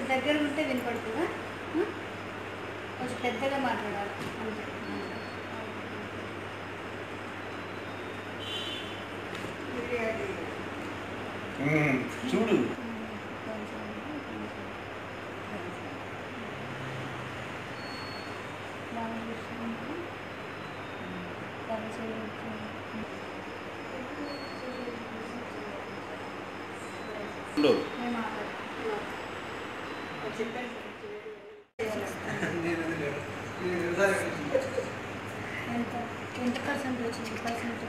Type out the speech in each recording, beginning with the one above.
దగ్గర ఉంటే వినపడుతుందా ఉం? కొంచెం పెద్దగా మాట్లాడాలి అంతే ఉమ్, చూడు కొంచెం రామకృష్ణ చూడు మేము ఎంత ఎంత పర్సెంట్ వచ్చింది పర్సెంట్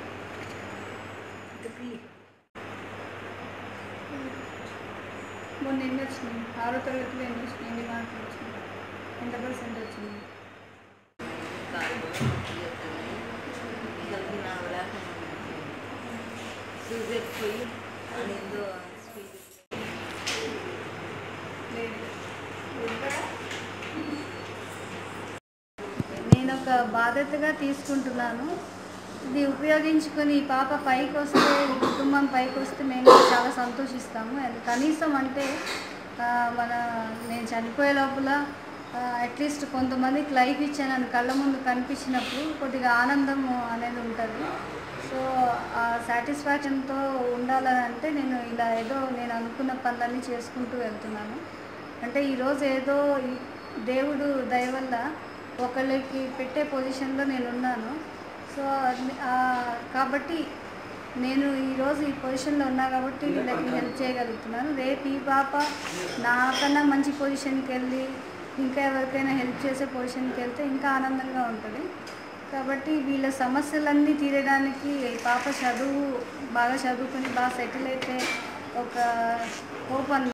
మొన్న ఎన్ని వచ్చినాయి ఆరో తరగతిలో ఎన్ని వచ్చినాయి ఎన్ని మార్కులు వచ్చినాయి ఎంత పర్సెంట్ వచ్చింది సూజెట్ పోయి అదేందో స్పీడ్ లేదు నేను ఒక బాధ్యతగా తీసుకుంటున్నాను ఇది ఉపయోగించుకొని ఈ పాప పైకి వస్తే ఈ కుటుంబం పైకి వస్తే మేము కూడా చాలా సంతోషిస్తాము అది కనీసం అంటే ఆ, మన నేను చనిపోయే లోపల అట్లీస్ట్ కొంతమందికి లైఫ్ ఇచ్చానని కళ్ళ ముందు కనిపించినప్పుడు కొద్దిగా ఆనందం అనేది ఉంటుంది సో ఆ సాటిస్ఫాక్షన్తో ఉండాలని అంటే నేను ఇలా ఏదో నేను అనుకున్న పనులన్నీ చేసుకుంటూ వెళ్తున్నాను అంటే ఈరోజు ఏదో ఈ దేవుడు దయ వల్ల ఒకళ్ళకి పెట్టే పొజిషన్లో నేను ఉన్నాను సో అది- ఆ, కాబట్టి నేను ఈరోజు ఈ పొజిషన్లో ఉన్నా కాబట్టి వీళ్ళకి హెల్ప్ చేయగలుగుతున్నాను రేపు ఈ పాప నాకన్నా మంచి పొజిషన్కి వెళ్ళి ఇంకా ఎవరికైనా హెల్ప్ చేసే పొజిషన్కి వెళ్తే ఇంకా ఆనందంగా ఉంటుంది కాబట్టి వీళ్ళ సమస్యలన్నీ తీరడానికి ఈ పాప చదువు బాగా చదువుకొని బాగా సెటిల్ అయితే ఒక హోప్